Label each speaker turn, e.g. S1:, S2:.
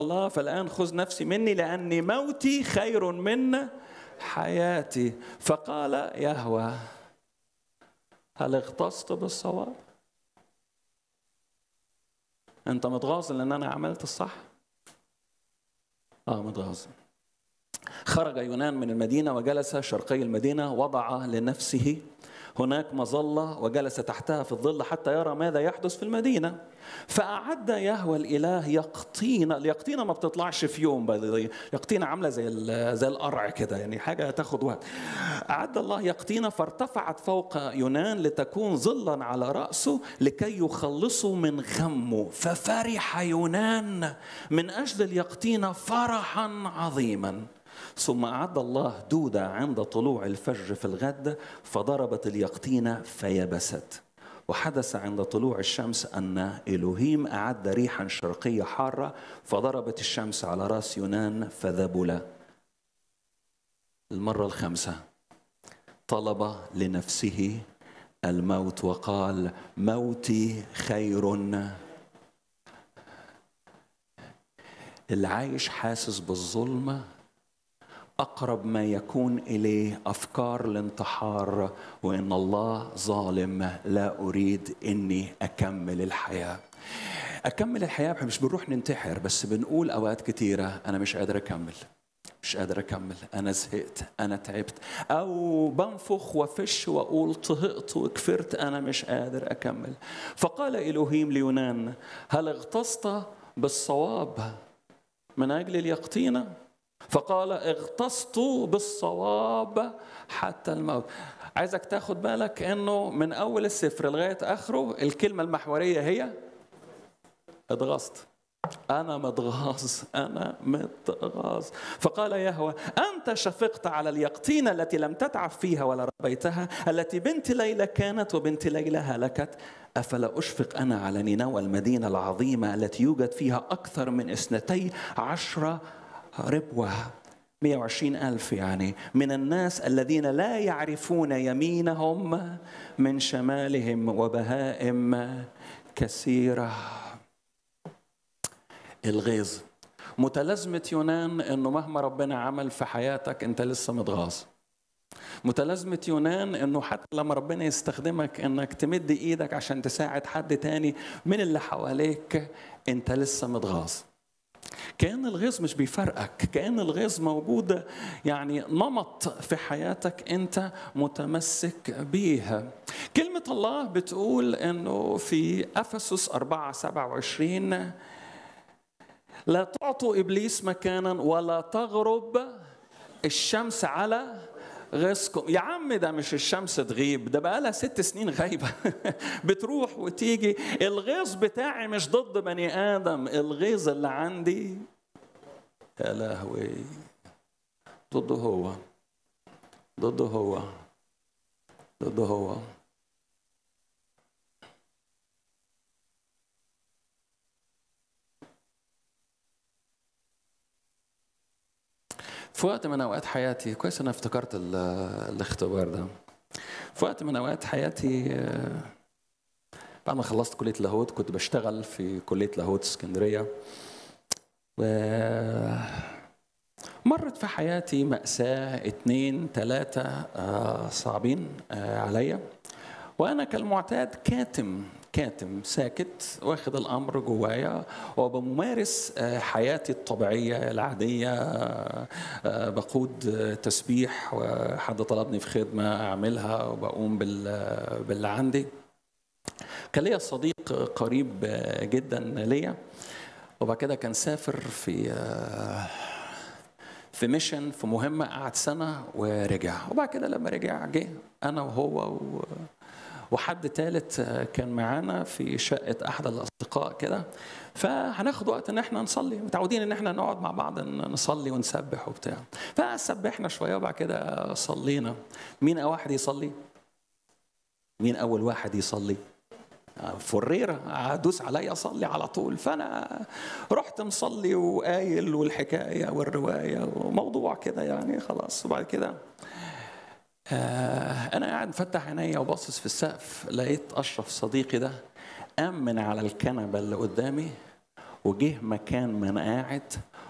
S1: الله فالآن خذ نفسي مني لأني موتي خير من حياتي فقال يهوى هل اغتصت بالصواب؟ أنت متغاظ لأن أنا عملت الصح؟ آه متغاظ خرج يونان من المدينة وجلس شرقي المدينة وضع لنفسه هناك مظلة وجلس تحتها في الظل حتى يرى ماذا يحدث في المدينة فأعد يهوى الإله يقطينا اليقطينة ما بتطلعش في يوم يقطينة عاملة زي زي القرع كده يعني حاجة تاخد وقت أعد الله يقطينة فارتفعت فوق يونان لتكون ظلا على رأسه لكي يخلصه من غمه ففرح يونان من أجل اليقطينة فرحا عظيما ثم أعد الله دودة عند طلوع الفجر في الغد فضربت اليقطينة فيبست وحدث عند طلوع الشمس أن إلهيم أعد ريحا شرقية حارة فضربت الشمس على رأس يونان فذبل المرة الخامسة طلب لنفسه الموت وقال موتي خير اللي عايش حاسس بالظلمه اقرب ما يكون اليه افكار الانتحار وان الله ظالم لا اريد اني اكمل الحياه اكمل الحياه مش بنروح ننتحر بس بنقول اوقات كتيره انا مش قادر اكمل مش قادر اكمل انا زهقت انا تعبت او بنفخ وفش واقول طهقت وكفرت انا مش قادر اكمل فقال الهيم ليونان هل اغتصت بالصواب من اجل اليقطينه فقال اغتصت بالصواب حتى الموت عايزك تاخد بالك انه من اول السفر لغايه اخره الكلمه المحوريه هي اتغصت أنا متغاظ أنا متغاظ فقال يهوى أنت شفقت على اليقطينة التي لم تتعب فيها ولا ربيتها التي بنت ليلى كانت وبنت ليلى هلكت أفلا أشفق أنا على نينوى المدينة العظيمة التي يوجد فيها أكثر من اثنتي عشرة ربوة 120 ألف يعني من الناس الذين لا يعرفون يمينهم من شمالهم وبهائم كثيرة الغيظ متلازمة يونان انه مهما ربنا عمل في حياتك انت لسه متغاظ متلازمة يونان انه حتى لما ربنا يستخدمك انك تمد ايدك عشان تساعد حد تاني من اللي حواليك انت لسه متغاظ كأن الغيظ مش بيفرقك كأن الغيظ موجود يعني نمط في حياتك أنت متمسك بيها كلمة الله بتقول أنه في أفسس 4 27 لا تعطوا إبليس مكانا ولا تغرب الشمس على غيظكم يا عم ده مش الشمس تغيب ده بقالها ست سنين غايبة بتروح وتيجي الغيظ بتاعي مش ضد بني آدم الغيظ اللي عندي يا لهوي ضده هو ضده هو ضده هو في وقت من اوقات حياتي كويس انا افتكرت الاختبار ده في وقت من اوقات حياتي بعد ما خلصت كليه لاهوت كنت بشتغل في كليه لاهوت اسكندريه و مرت في حياتي مأساة اتنين تلاتة صعبين عليا وأنا كالمعتاد كاتم كاتم ساكت واخد الامر جوايا وبممارس حياتي الطبيعيه العاديه بقود تسبيح وحد طلبني في خدمه اعملها وبقوم باللي عندي كان ليا صديق قريب جدا ليا وبعد كده كان سافر في في ميشن في مهمه قعد سنه ورجع وبعد كده لما رجع جه انا وهو و وحد ثالث كان معانا في شقة أحد الأصدقاء كده فهناخد وقت إن إحنا نصلي متعودين إن إحنا نقعد مع بعض نصلي ونسبح وبتاع فسبحنا شوية وبعد كده صلينا مين أول واحد يصلي؟ مين أول واحد يصلي؟ فريرة أدوس عليا أصلي على طول فأنا رحت مصلي وقايل والحكاية والرواية وموضوع كده يعني خلاص وبعد كده أنا قاعد مفتح عينيا وباصص في السقف لقيت أشرف صديقي ده قام من على الكنبة اللي قدامي وجه مكان من قاعد